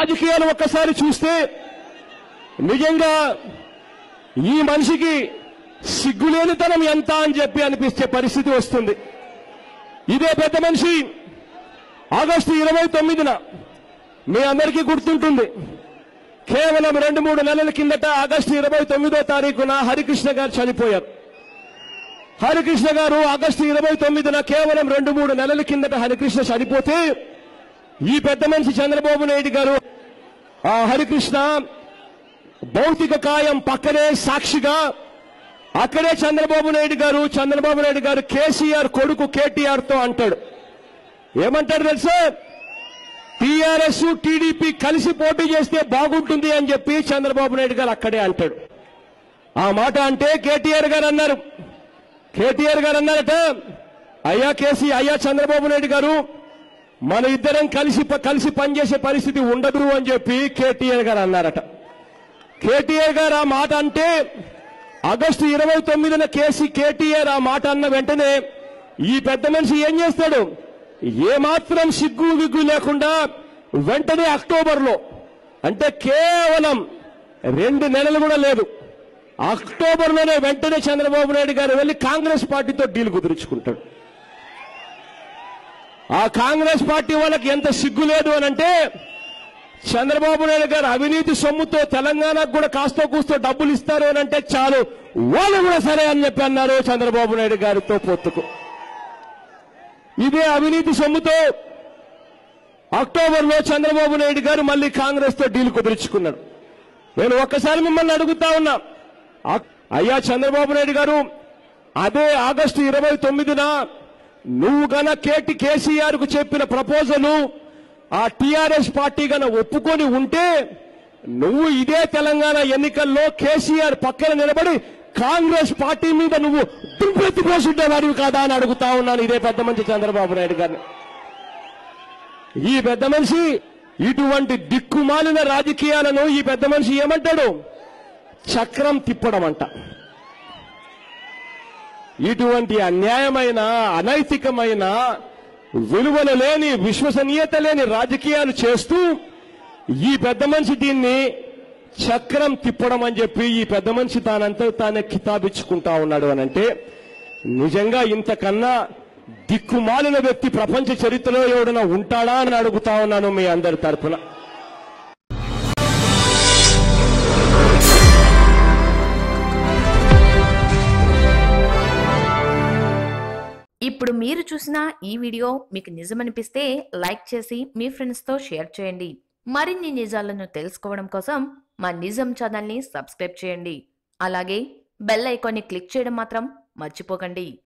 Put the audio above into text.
రాజకీయాలు ఒక్కసారి చూస్తే నిజంగా ఈ మనిషికి సిగ్గులేనితనం ఎంత అని చెప్పి అనిపించే పరిస్థితి వస్తుంది ఇదే పెద్ద మనిషి ఆగస్టు ఇరవై తొమ్మిదిన మీ అందరికీ గుర్తుంటుంది కేవలం రెండు మూడు నెలల కిందట ఆగస్టు ఇరవై తొమ్మిదో తారీఖున హరికృష్ణ గారు చనిపోయారు హరికృష్ణ గారు ఆగస్టు ఇరవై తొమ్మిదిన కేవలం రెండు మూడు నెలల కిందట హరికృష్ణ చనిపోతే ఈ పెద్ద మనిషి చంద్రబాబు నాయుడు గారు ఆ హరికృష్ణ భౌతిక కాయం పక్కనే సాక్షిగా అక్కడే చంద్రబాబు నాయుడు గారు చంద్రబాబు నాయుడు గారు కేసీఆర్ కొడుకు కేటీఆర్ తో అంటాడు ఏమంటాడు తెలుసా టీఆర్ఎస్ టీడీపీ కలిసి పోటీ చేస్తే బాగుంటుంది అని చెప్పి చంద్రబాబు నాయుడు గారు అక్కడే అంటాడు ఆ మాట అంటే కేటీఆర్ గారు అన్నారు కేటీఆర్ గారు అన్నారట అయ్యా కేసీ అయ్యా చంద్రబాబు నాయుడు గారు మన ఇద్దరం కలిసి కలిసి పనిచేసే పరిస్థితి ఉండదు అని చెప్పి కేటీఆర్ గారు అన్నారట కేటీఆర్ గారు ఆ మాట అంటే ఆగస్టు ఇరవై తొమ్మిదిన కేసీ కేటీఆర్ ఆ మాట అన్న వెంటనే ఈ పెద్ద మనిషి ఏం చేస్తాడు ఏమాత్రం సిగ్గు విగ్గు లేకుండా వెంటనే అక్టోబర్లో అంటే కేవలం రెండు నెలలు కూడా లేదు అక్టోబర్లోనే వెంటనే చంద్రబాబు నాయుడు గారు వెళ్లి కాంగ్రెస్ పార్టీతో డీల్ కుదుర్చుకుంటాడు ఆ కాంగ్రెస్ పార్టీ వాళ్ళకి ఎంత సిగ్గు లేదు అని అంటే చంద్రబాబు నాయుడు గారు అవినీతి సొమ్ముతో తెలంగాణకు కూడా కాస్తో కూస్తో డబ్బులు ఇస్తారు అని అంటే చాలు వాళ్ళు కూడా సరే అని చెప్పి అన్నారు చంద్రబాబు నాయుడు గారితో పొత్తుకు ఇదే అవినీతి సొమ్ముతో అక్టోబర్ లో చంద్రబాబు నాయుడు గారు మళ్ళీ కాంగ్రెస్ తో డీల్ కుదుర్చుకున్నాడు నేను ఒక్కసారి మిమ్మల్ని అడుగుతా ఉన్నా అక్- అయ్యా చంద్రబాబు నాయుడు గారు అదే ఆగస్టు ఇరవై తొమ్మిదిన నువ్వు గన కేటి కేసీఆర్ కు చెప్పిన ప్రపోజలు ఆ టిఆర్ఎస్ పార్టీ గన ఒప్పుకొని ఉంటే నువ్వు ఇదే తెలంగాణ ఎన్నికల్లో కేసీఆర్ పక్కన నిలబడి కాంగ్రెస్ పార్టీ మీద నువ్వు దుంపెత్తి పోసుండేవాడివి కాదా అని అడుగుతా ఉన్నాను ఇదే పెద్ద మంచి చంద్రబాబు నాయుడు గారిని ఈ పెద్ద మనిషి ఇటువంటి దిక్కుమాలిన రాజకీయాలను ఈ పెద్ద మనిషి ఏమంటాడు చక్రం తిప్పడం అంట ఇటువంటి అన్యాయమైన అనైతికమైన విలువలు లేని విశ్వసనీయత లేని రాజకీయాలు చేస్తూ ఈ పెద్ద మనిషి దీన్ని చక్రం తిప్పడం అని చెప్పి ఈ పెద్ద మనిషి తానంతా తానే కితాబిచ్చుకుంటా ఉన్నాడు అని అంటే నిజంగా ఇంతకన్నా దిక్కుమాలిన వ్యక్తి ప్రపంచ చరిత్రలో ఎవడైనా ఉంటాడా అని అడుగుతా ఉన్నాను మీ అందరి తరపున ఇప్పుడు మీరు చూసిన ఈ వీడియో మీకు నిజమనిపిస్తే లైక్ చేసి మీ ఫ్రెండ్స్తో షేర్ చేయండి మరిన్ని నిజాలను తెలుసుకోవడం కోసం మా నిజం ఛానల్ని సబ్స్క్రైబ్ చేయండి అలాగే బెల్ ఐకాన్ని క్లిక్ చేయడం మాత్రం మర్చిపోకండి